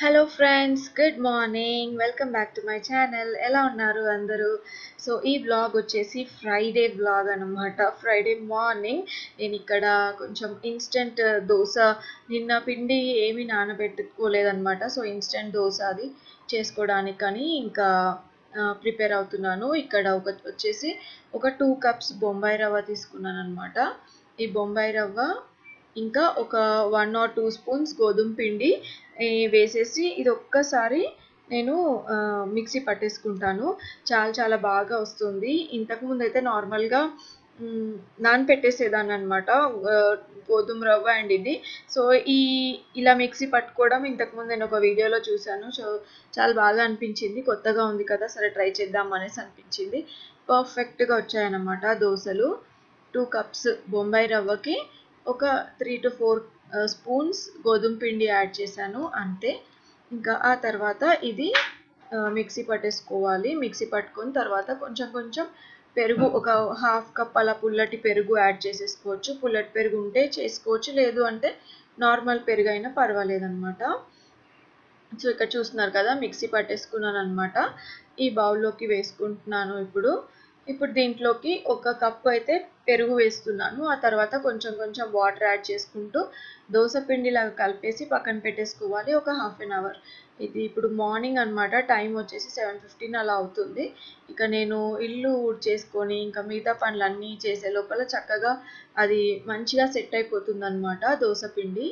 hello friends good morning welcome back to my channel ఎలా ఉన్నారు అందరూ సో ఈ వ్లాగ్ వచ్చేసి ఫ్రైడే వ్లాగ్ అనమాట ఫ్రైడే మార్నింగ్ నేను ఇక్కడ కొంచెం ఇన్స్టెంట్ దోశ నిన్న పిండి ఏమీ నానబెట్టుకోలేదన్నమాట సో ఇన్స్టెంట్ దోశ అది చేసుకోవడానికని ఇంకా ప్రిపేర్ అవుతున్నాను ఇక్కడ ఒక వచ్చేసి ఒక టూ కప్స్ బొంబాయి రవ్వ తీసుకున్నాను అనమాట ఈ బొంబాయి రవ్వ ఇంకా ఒక వన్ ఆర్ టూ స్పూన్స్ గోధుమ పిండి వేసేసి ఇది ఒక్కసారి నేను మిక్సీ పట్టేసుకుంటాను చాలా చాలా బాగా వస్తుంది ఇంతకుముందు అయితే నార్మల్గా నానపెట్టేసేదాన్ని అనమాట గోధుమ రవ్వ అండ్ ఇది సో ఈ ఇలా మిక్సీ పట్టుకోవడం ఇంతకుముందు నేను ఒక వీడియోలో చూశాను సో చాలా బాగా అనిపించింది కొత్తగా ఉంది కదా సరే ట్రై చేద్దాం అనేసి అనిపించింది పర్ఫెక్ట్గా వచ్చాయన్నమాట దోశలు టూ కప్స్ బొంబాయి రవ్వకి ఒక త్రీ టు ఫోర్ స్పూన్స్ గోధుమ పిండి యాడ్ చేశాను అంతే ఇంకా ఆ తర్వాత ఇది మిక్సీ పట్టేసుకోవాలి మిక్సీ పట్టుకొని తర్వాత కొంచెం కొంచెం పెరుగు ఒక హాఫ్ కప్ అలా పుల్లటి పెరుగు యాడ్ చేసేసుకోవచ్చు పుల్లటి పెరుగు ఉంటే చేసుకోవచ్చు లేదు అంటే నార్మల్ పెరుగు అయినా పర్వాలేదు అనమాట సో ఇక్కడ చూస్తున్నారు కదా మిక్సీ పట్టేసుకున్నాను అనమాట ఈ బౌల్లోకి వేసుకుంటున్నాను ఇప్పుడు ఇప్పుడు దీంట్లోకి ఒక కప్పు అయితే పెరుగు వేస్తున్నాను ఆ తర్వాత కొంచెం కొంచెం వాటర్ యాడ్ చేసుకుంటూ దోశ పిండిలాగా కలిపేసి పక్కన పెట్టేసుకోవాలి ఒక హాఫ్ అన్ అవర్ ఇది ఇప్పుడు మార్నింగ్ అనమాట టైం వచ్చేసి సెవెన్ ఫిఫ్టీన్ అలా అవుతుంది ఇక నేను ఇల్లు చేసుకొని ఇంకా మిగతా పనులన్నీ చేసే లోపల చక్కగా అది మంచిగా సెట్ అయిపోతుంది అనమాట దోశ పిండి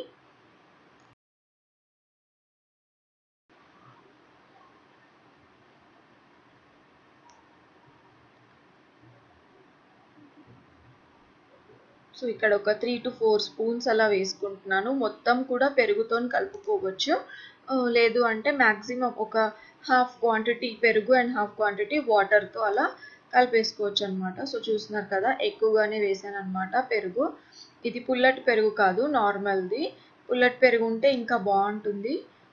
సో ఇక్కడ ఒక త్రీ టు ఫోర్ స్పూన్స్ అలా వేసుకుంటున్నాను మొత్తం కూడా పెరుగుతో కలుపుకోవచ్చు లేదు అంటే మ్యాక్సిమం ఒక హాఫ్ క్వాంటిటీ పెరుగు అండ్ హాఫ్ క్వాంటిటీ వాటర్తో అలా కలిపేసుకోవచ్చు అనమాట సో చూస్తున్నారు కదా ఎక్కువగానే వేసాను అనమాట పెరుగు ఇది పుల్లటి పెరుగు కాదు నార్మల్ది పుల్లటి పెరుగు ఉంటే ఇంకా బాగుంటుంది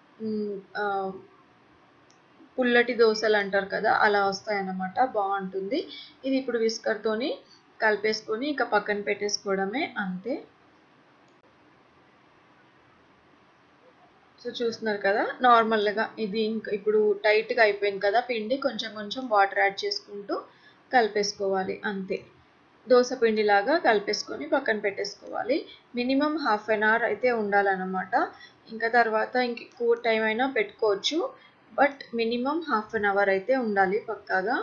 పుల్లటి దోశలు అంటారు కదా అలా వస్తాయన్నమాట బాగుంటుంది ఇది ఇప్పుడు విస్కర్తోని కలిపేసుకొని ఇక పక్కన పెట్టేసుకోవడమే అంతే సో చూస్తున్నారు కదా నార్మల్గా ఇది ఇంకా ఇప్పుడు టైట్గా అయిపోయింది కదా పిండి కొంచెం కొంచెం వాటర్ యాడ్ చేసుకుంటూ కలిపేసుకోవాలి అంతే దోశ పిండిలాగా కలిపేసుకొని పక్కన పెట్టేసుకోవాలి మినిమం హాఫ్ అన్ అవర్ అయితే ఉండాలన్నమాట ఇంకా తర్వాత ఇంక ఎక్కువ టైం అయినా పెట్టుకోవచ్చు but minimum half an hour అయితే ఉండాలి పక్కాగా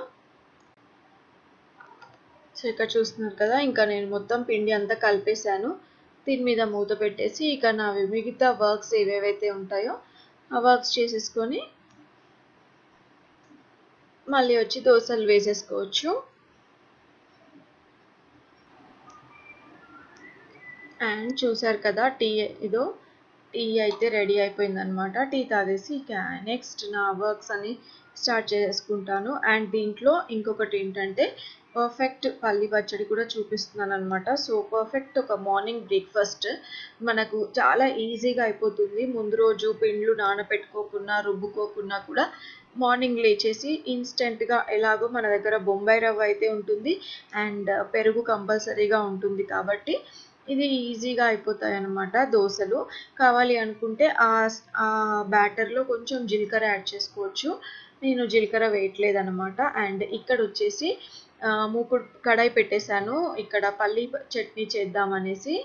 సో ఇక్కడ చూస్తున్నారు కదా ఇంకా నేను మొత్తం పిండి అంతా కలిపేశాను దీని మీద మూత పెట్టేసి ఇక నావి మిగతా వర్క్స్ ఏవేవైతే ఉంటాయో ఆ వర్క్స్ చేసేసుకొని మళ్ళీ వచ్చి దోశలు వేసేసుకోవచ్చు అండ్ చూసారు కదా టీ ఇదో టీ అయితే రెడీ అయిపోయింది అనమాట టీ తాగేసి ఇక నెక్స్ట్ నా వర్క్స్ అని స్టార్ట్ చేసుకుంటాను అండ్ దీంట్లో ఇంకొకటి ఏంటంటే పర్ఫెక్ట్ పల్లి పచ్చడి కూడా చూపిస్తున్నాను అనమాట సో పర్ఫెక్ట్ ఒక మార్నింగ్ బ్రేక్ఫాస్ట్ మనకు చాలా ఈజీగా అయిపోతుంది ముందు రోజు పిండ్లు నానబెట్టుకోకుండా రుబ్బుకోకుండా కూడా మార్నింగ్ లేచేసి ఇన్స్టెంట్గా ఎలాగో మన దగ్గర బొంబాయి రవ్వ అయితే ఉంటుంది అండ్ పెరుగు కంపల్సరీగా ఉంటుంది కాబట్టి ఇది ఈజీగా అయిపోతాయి అన్నమాట దోశలు కావాలి అనుకుంటే ఆ బ్యాటర్లో కొంచెం జీలకర్ర యాడ్ చేసుకోవచ్చు నేను జీలకర్ర వేయట్లేదు అనమాట అండ్ ఇక్కడ వచ్చేసి మూకుడు కడాయి పెట్టేశాను ఇక్కడ పల్లి చట్నీ చేద్దామనేసి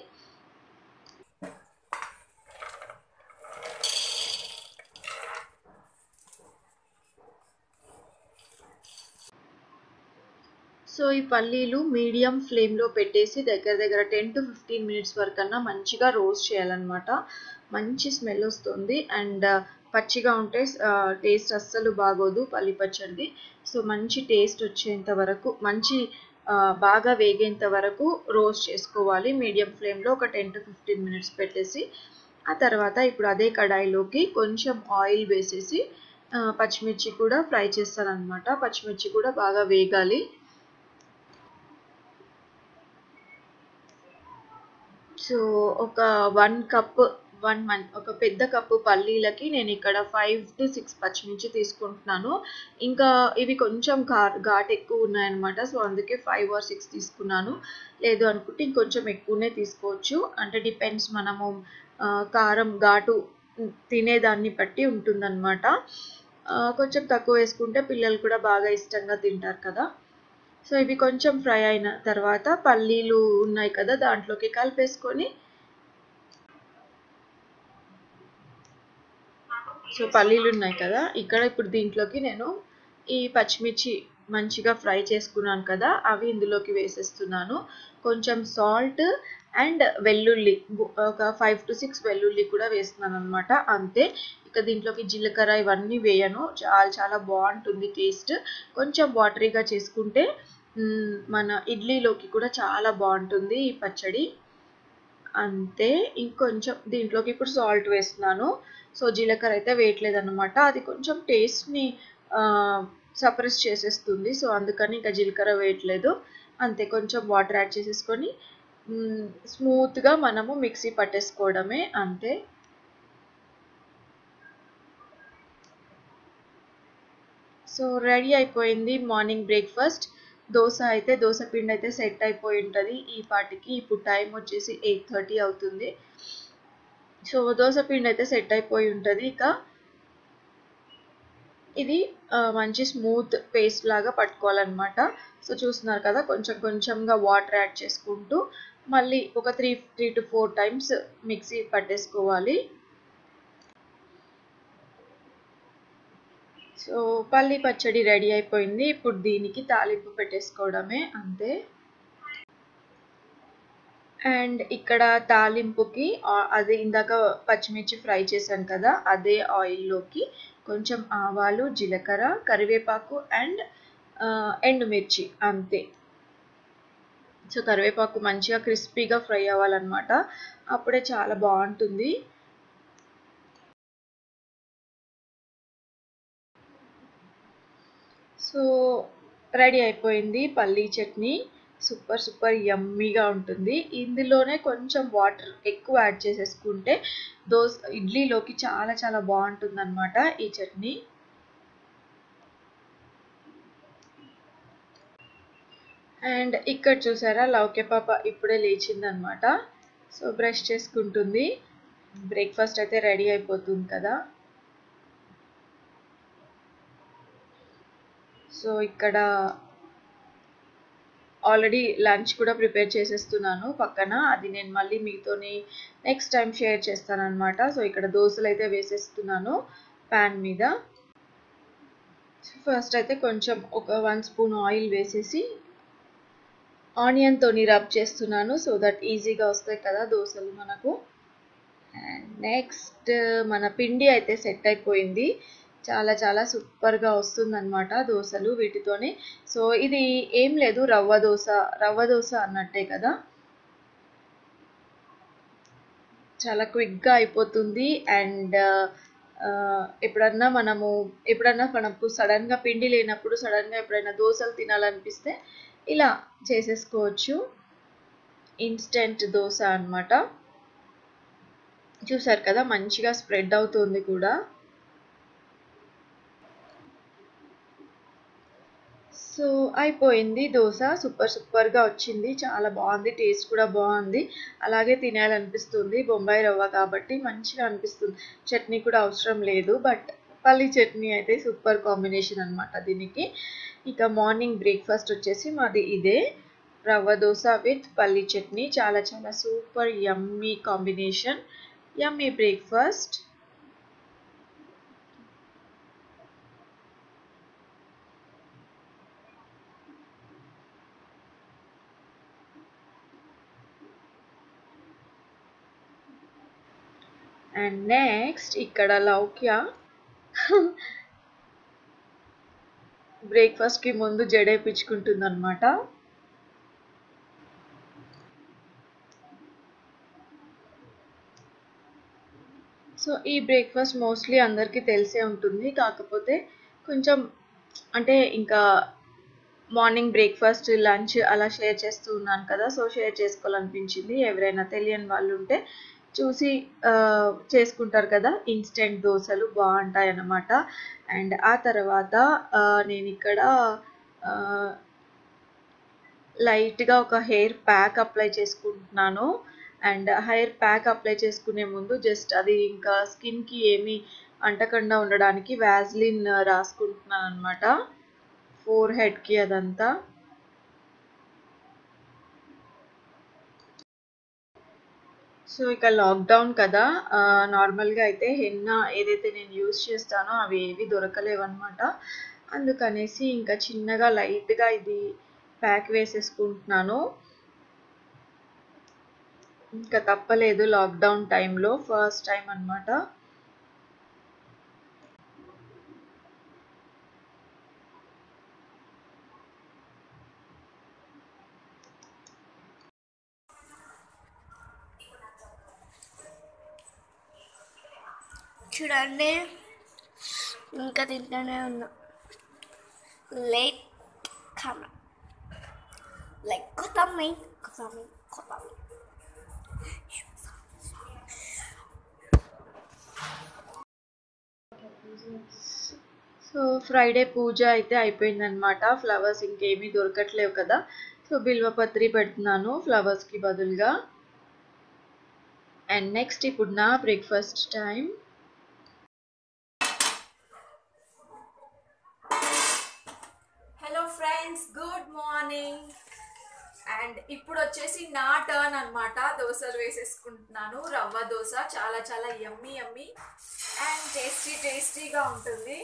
సో ఈ పల్లీలు మీడియం ఫ్లేమ్లో పెట్టేసి దగ్గర దగ్గర టెన్ టు ఫిఫ్టీన్ మినిట్స్ వరకన్నా మంచిగా రోస్ట్ చేయాలన్నమాట మంచి స్మెల్ వస్తుంది అండ్ పచ్చిగా ఉంటే టేస్ట్ అస్సలు బాగోదు పల్లి పచ్చడిది సో మంచి టేస్ట్ వచ్చేంత వరకు మంచి బాగా వేగేంత వరకు రోస్ట్ చేసుకోవాలి మీడియం ఫ్లేమ్లో ఒక టెన్ టు ఫిఫ్టీన్ మినిట్స్ పెట్టేసి ఆ తర్వాత ఇప్పుడు అదే కడాయిలోకి కొంచెం ఆయిల్ వేసేసి పచ్చిమిర్చి కూడా ఫ్రై చేస్తాను అనమాట పచ్చిమిర్చి కూడా బాగా వేగాలి సో ఒక వన్ కప్ వన్ మన్ ఒక పెద్ద కప్పు పల్లీలకి నేను ఇక్కడ ఫైవ్ టు సిక్స్ పచ్చిమిర్చి తీసుకుంటున్నాను ఇంకా ఇవి కొంచెం ఘాట్ ఎక్కువ ఉన్నాయన్నమాట సో అందుకే ఫైవ్ ఆర్ సిక్స్ తీసుకున్నాను లేదు అనుకుంటే ఇంకొంచెం ఎక్కువనే తీసుకోవచ్చు అంటే డిపెండ్స్ మనము కారం ఘాటు తినేదాన్ని బట్టి ఉంటుందన్నమాట కొంచెం తక్కువ వేసుకుంటే పిల్లలు కూడా బాగా ఇష్టంగా తింటారు కదా సో ఇవి కొంచెం ఫ్రై అయిన తర్వాత పల్లీలు ఉన్నాయి కదా దాంట్లోకి కలిపేసుకొని సో పల్లీలు ఉన్నాయి కదా ఇక్కడ ఇప్పుడు దీంట్లోకి నేను ఈ పచ్చిమిర్చి మంచిగా ఫ్రై చేసుకున్నాను కదా అవి ఇందులోకి వేసేస్తున్నాను కొంచెం సాల్ట్ అండ్ వెల్లుల్లి ఒక ఫైవ్ టు సిక్స్ వెల్లుల్లి కూడా వేస్తున్నాను అనమాట అంతే ఇక దీంట్లోకి జీలకర్ర ఇవన్నీ వేయను చాలా చాలా బాగుంటుంది టేస్ట్ కొంచెం వాటరీగా చేసుకుంటే మన ఇడ్లీలోకి కూడా చాలా బాగుంటుంది ఈ పచ్చడి అంతే ఇంకొంచెం దీంట్లోకి ఇప్పుడు సాల్ట్ వేస్తున్నాను సో జీలకర్ర అయితే వేయట్లేదు అనమాట అది కొంచెం టేస్ట్ని సప్రెస్ చేసేస్తుంది సో అందుకని ఇంకా జీలకర్ర వేయట్లేదు అంతే కొంచెం వాటర్ యాడ్ చేసేసుకొని స్మూత్గా మనము మిక్సీ పట్టేసుకోవడమే అంతే సో రెడీ అయిపోయింది మార్నింగ్ బ్రేక్ఫాస్ట్ దోశ అయితే దోశ పిండి అయితే సెట్ అయిపోయి ఉంటుంది ఈ పాటికి ఇప్పుడు టైం వచ్చేసి ఎయిట్ థర్టీ అవుతుంది సో దోశ పిండి అయితే సెట్ అయిపోయి ఉంటుంది ఇక ఇది మంచి స్మూత్ పేస్ట్ లాగా పట్టుకోవాలన్నమాట సో చూస్తున్నారు కదా కొంచెం కొంచెంగా వాటర్ యాడ్ చేసుకుంటూ మళ్ళీ ఒక three three to four times mixie పట్టేసుకోవాలి సో పల్లి పచ్చడి రెడీ అయిపోయింది ఇప్పుడు దీనికి తాలింపు పెట్టేసుకోవడమే అంతే అండ్ ఇక్కడ తాలింపుకి అది ఇందాక పచ్చిమిర్చి ఫ్రై చేశాను కదా అదే ఆయిల్లోకి కొంచెం ఆవాలు జీలకర్ర కరివేపాకు అండ్ ఎండుమిర్చి అంతే సో కరివేపాకు మంచిగా క్రిస్పీగా ఫ్రై అవ్వాలన్నమాట అప్పుడే చాలా బాగుంటుంది సో రెడీ అయిపోయింది పల్లీ చట్నీ సూపర్ సూపర్ యమ్మీగా ఉంటుంది ఇందులోనే కొంచెం వాటర్ ఎక్కువ యాడ్ చేసేసుకుంటే దోశ ఇడ్లీలోకి చాలా చాలా బాగుంటుంది అనమాట ఈ చట్నీ అండ్ ఇక్కడ చూసారా లౌకే పాప ఇప్పుడే లేచిందనమాట సో బ్రష్ చేసుకుంటుంది బ్రేక్ఫాస్ట్ అయితే రెడీ అయిపోతుంది కదా సో ఇక్కడ ఆల్రెడీ లంచ్ కూడా ప్రిపేర్ చేసేస్తున్నాను పక్కన అది నేను మళ్ళీ మీతోని నెక్స్ట్ టైం షేర్ చేస్తాను అనమాట సో ఇక్కడ దోశలు అయితే వేసేస్తున్నాను ప్యాన్ మీద ఫస్ట్ అయితే కొంచెం ఒక వన్ స్పూన్ ఆయిల్ వేసేసి ఆనియన్తోని రబ్ చేస్తున్నాను సో దట్ ఈజీగా వస్తాయి కదా దోశలు మనకు అండ్ నెక్స్ట్ మన పిండి అయితే సెట్ అయిపోయింది చాలా చాలా సూపర్గా వస్తుందన్నమాట దోశలు వీటితోనే సో ఇది ఏం లేదు రవ్వ దోశ రవ్వ దోశ అన్నట్టే కదా చాలా క్విక్గా అయిపోతుంది అండ్ ఎప్పుడన్నా మనము ఎప్పుడన్నా మనకు సడన్గా పిండి లేనప్పుడు సడన్గా ఎప్పుడైనా దోశలు తినాలనిపిస్తే ఇలా చేసేసుకోవచ్చు ఇన్స్టెంట్ దోశ అనమాట చూసారు కదా మంచిగా స్ప్రెడ్ అవుతుంది కూడా సో అయిపోయింది దోశ సూపర్ సూపర్గా వచ్చింది చాలా బాగుంది టేస్ట్ కూడా బాగుంది అలాగే తినాలనిపిస్తుంది బొంబాయి రవ్వ కాబట్టి మంచిగా అనిపిస్తుంది చట్నీ కూడా అవసరం లేదు బట్ పల్లి చట్నీ అయితే సూపర్ కాంబినేషన్ అనమాట దీనికి ఇక మార్నింగ్ బ్రేక్ఫాస్ట్ వచ్చేసి మాది ఇదే రవ్వ దోశ విత్ పల్లి చట్నీ చాలా చాలా super yummy combination yummy breakfast and next ఇక్కడ లౌక్య బ్రేక్ఫాస్ట్కి ముందు జడేపించుకుంటుంది అనమాట సో ఈ బ్రేక్ఫాస్ట్ మోస్ట్లీ అందరికీ తెలిసే ఉంటుంది కాకపోతే కొంచెం అంటే ఇంకా మార్నింగ్ బ్రేక్ఫాస్ట్ లంచ్ అలా షేర్ చేస్తూ ఉన్నాను కదా సో షేర్ చేసుకోవాలనిపించింది ఎవరైనా తెలియని వాళ్ళు ఉంటే చూసి చేసుకుంటారు కదా ఇన్స్టెంట్ దోశలు బాగుంటాయి అన్నమాట అండ్ ఆ తర్వాత నేను ఇక్కడ లైట్గా ఒక హెయిర్ ప్యాక్ అప్లై చేసుకుంటున్నాను అండ్ హెయిర్ ప్యాక్ అప్లై చేసుకునే ముందు జస్ట్ అది ఇంకా స్కిన్కి ఏమీ అంటకుండా ఉండడానికి వ్యాజ్లిన్ రాసుకుంటున్నాను అనమాట ఫోర్ హెడ్కి అదంతా సో ఇక లాక్డౌన్ కదా నార్మల్గా అయితే హెన్నా ఏదైతే నేను యూస్ చేస్తానో అవి ఏవి దొరకలేవన్నమాట అందుకనేసి ఇంకా చిన్నగా లైట్గా ఇది ప్యాక్ వేసేసుకుంటున్నాను ఇంకా తప్పలేదు లాక్డౌన్ టైంలో ఫస్ట్ టైం అనమాట చూడండి ఇంకా తింటూనే ఉన్నా లేట్ కమ లైక్ కొత్తమ్మి కొత్తమ్మి కొత్తమ్మి సో ఫ్రైడే పూజ అయితే అయిపోయిందనమాట ఫ్లవర్స్ ఇంకేమీ దొరకట్లేవు కదా సో బిల్వపత్రి పెడుతున్నాను ఫ్లవర్స్కి బదులుగా అండ్ నెక్స్ట్ ఇప్పుడు నా breakfast time hello friends good morning and ఇప్పుడు వచ్చేసి నా టర్న్ అన్నమాట దోశలు వేసేసుకుంటున్నాను రవ్వ దోశ చాలా చాలా యమ్మీ యమ్మీ అండ్ టేస్టీ టేస్టీగా ఉంటుంది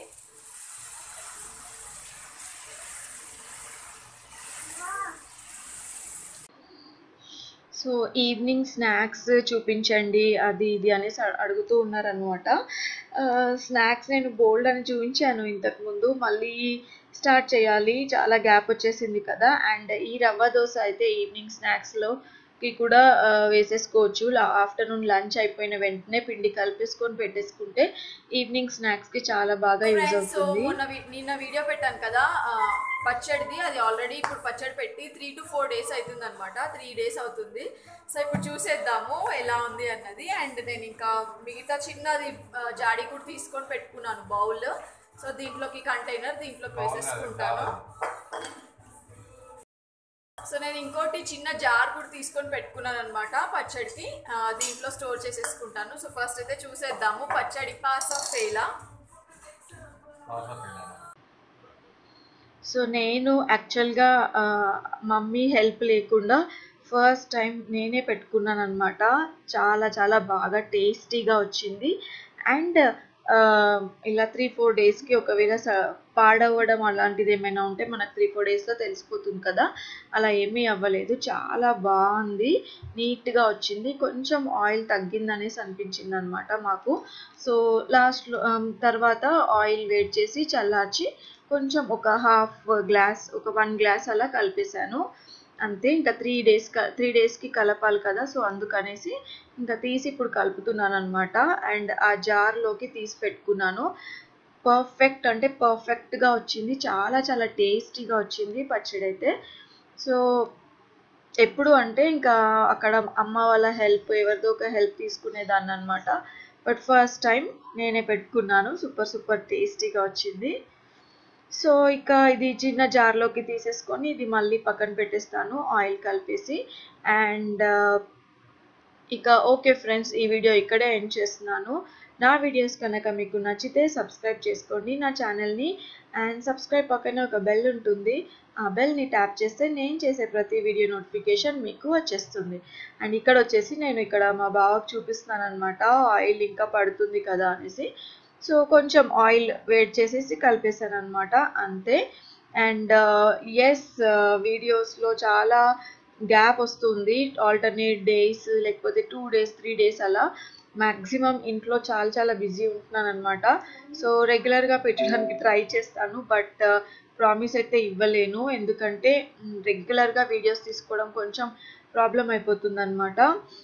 సో ఈవినింగ్ స్నాక్స్ చూపించండి అది ఇది అనేసి అ- అడుగుతూ ఉన్నారనమాట స్నాక్స్ నేను బోల్డ్ అని చూపించాను ఇంతకుముందు మళ్ళీ స్టార్ట్ చేయాలి చాలా గ్యాప్ వచ్చేసింది కదా అండ్ ఈ రవ్వ దోశ అయితే ఈవినింగ్ స్నాక్స్లోకి కూడా ఆ, వేసేసుకోవచ్చు ఆఫ్టర్నూన్ లంచ్ అయిపోయిన వెంటనే పిండి కలిపేసుకొని పెట్టేసుకుంటే ఈవినింగ్ స్నాక్స్కి చాలా బాగా యూజ్ ఫ్రెండ్స్ సో అవుతుంది మొన్న వి- నిన్న వీడియో పెట్టాను కదా ఆ, పచ్చడిది అది ఆల్రెడీ ఇప్పుడు పచ్చడి పెట్టి త్రీ టు ఫోర్ డేస్ అవుతుంది అనమాట త్రీ డేస్ అవుతుంది సో ఇప్పుడు చూసేద్దాము ఎలా ఉంది అన్నది అండ్ నేను ఇంకా మిగతా చిన్నది ఆ, జాడీ కూడా తీసుకొని పెట్టుకున్నాను బౌల్ సో దీంట్లోకి కంటైనర్ దీంట్లోకి వేసేసుకుంటాను సో నేను ఇంకోటి చిన్న జార్ కూడా తీసుకొని పెట్టుకున్నాను అనమాట పచ్చడికి ఆ, దీంట్లో స్టోర్ చేసేసుకుంటాను సో ఫస్ట్ అయితే చూసేద్దాము పచ్చడి పాస్ ఆఫ్ ఫెయిలా సో నేను యాక్చువల్గా మమ్మీ హెల్ప్ లేకుండా ఫస్ట్ టైం నేనే పెట్టుకున్నాను అనమాట చాలా చాలా బాగా టేస్టీగా వచ్చింది అండ్ ఇలా త్రీ ఫోర్ డేస్కి ఒకవేళ స- పాడవడం అలాంటిది ఏమైనా ఉంటే మనకు త్రీ ఫోర్ డేస్లో తెలిసిపోతుంది కదా అలా ఏమీ అవ్వలేదు చాలా బాగుంది నీట్గా వచ్చింది కొంచెం ఆయిల్ తగ్గిందనేసి అనిపించింది అనమాట మాకు సో లాస్ట్లో తర్వాత ఆయిల్ వేడి చేసి చల్లార్చి కొంచెం ఒక హాఫ్ గ్లాస్ ఒక వన్ గ్లాస్ అలా కలిపేశాను అంతే ఇంకా త్రీ డేస్ త్రీ డేస్కి కలపాలి కదా సో అందుకనేసి ఇంకా తీసి ఇప్పుడు కలుపుతున్నాను అనమాట అండ్ ఆ జార్లోకి తీసి పెట్టుకున్నాను పర్ఫెక్ట్ అంటే పర్ఫెక్ట్గా వచ్చింది చాలా చాలా టేస్టీగా వచ్చింది పచ్చడి అయితే సో ఎప్పుడు అంటే ఇంకా అక్కడ అమ్మ వాళ్ళ హెల్ప్ ఎవరిదో ఒక హెల్ప్ తీసుకునేదాన్ని అనమాట బట్ ఫస్ట్ టైం నేనే పెట్టుకున్నాను సూపర్ సూపర్ టేస్టీగా వచ్చింది సో ఇక ఇది చిన్న జార్లోకి తీసేసుకొని ఇది మళ్ళీ పక్కన పెట్టేస్తాను ఆయిల్ కలిపేసి అండ్ ఇక ఓకే ఫ్రెండ్స్ ఈ వీడియో ఇక్కడే ఎండ్ చేస్తున్నాను నా వీడియోస్ కనుక మీకు నచ్చితే సబ్స్క్రైబ్ చేసుకోండి నా ఛానల్ని అండ్ సబ్స్క్రైబ్ పక్కన ఒక బెల్ ఉంటుంది ఆ బెల్ని ట్యాప్ చేస్తే నేను చేసే ప్రతి వీడియో నోటిఫికేషన్ మీకు వచ్చేస్తుంది అండ్ ఇక్కడ వచ్చేసి నేను ఇక్కడ మా బావకు చూపిస్తున్నాను అనమాట ఆయిల్ ఇంకా పడుతుంది కదా అనేసి సో కొంచెం ఆయిల్ వేడి చేసేసి కలిపేసాను అనమాట అంతే అండ్ ఎస్ వీడియోస్లో చాలా గ్యాప్ వస్తుంది ఆల్టర్నేట్ డేస్ లేకపోతే టూ డేస్ త్రీ డేస్ అలా మ్యాక్సిమం ఇంట్లో చాలా చాలా బిజీ ఉంటున్నాను అనమాట సో రెగ్యులర్గా పెట్టడానికి ట్రై చేస్తాను బట్ ప్రామిస్ అయితే ఇవ్వలేను ఎందుకంటే రెగ్యులర్గా వీడియోస్ తీసుకోవడం కొంచెం ప్రాబ్లం అయిపోతుంది అనమాట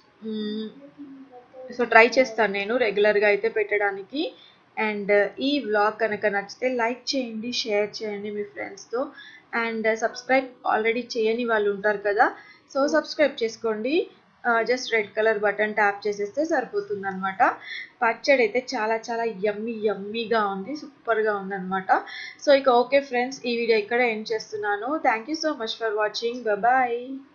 సో ట్రై చేస్తాను నేను రెగ్యులర్గా అయితే పెట్టడానికి అండ్ ఈ వ్లాగ్ కనుక నచ్చితే లైక్ చేయండి షేర్ చేయండి మీ ఫ్రెండ్స్తో అండ్ సబ్స్క్రైబ్ ఆల్రెడీ చేయని వాళ్ళు ఉంటారు కదా సో సబ్స్క్రైబ్ చేసుకోండి just red colour button tap చేసేస్తే సరిపోతుంది అనమాట పచ్చడి అయితే చాలా చాలా యమ్మీ యమ్మీగా ఉంది సూపర్గా ఉందన్నమాట సో ఇక ఓకే ఫ్రెండ్స్ ఈ వీడియో ఇక్కడ ఎండ్ చేస్తున్నాను thank you so much for watching bye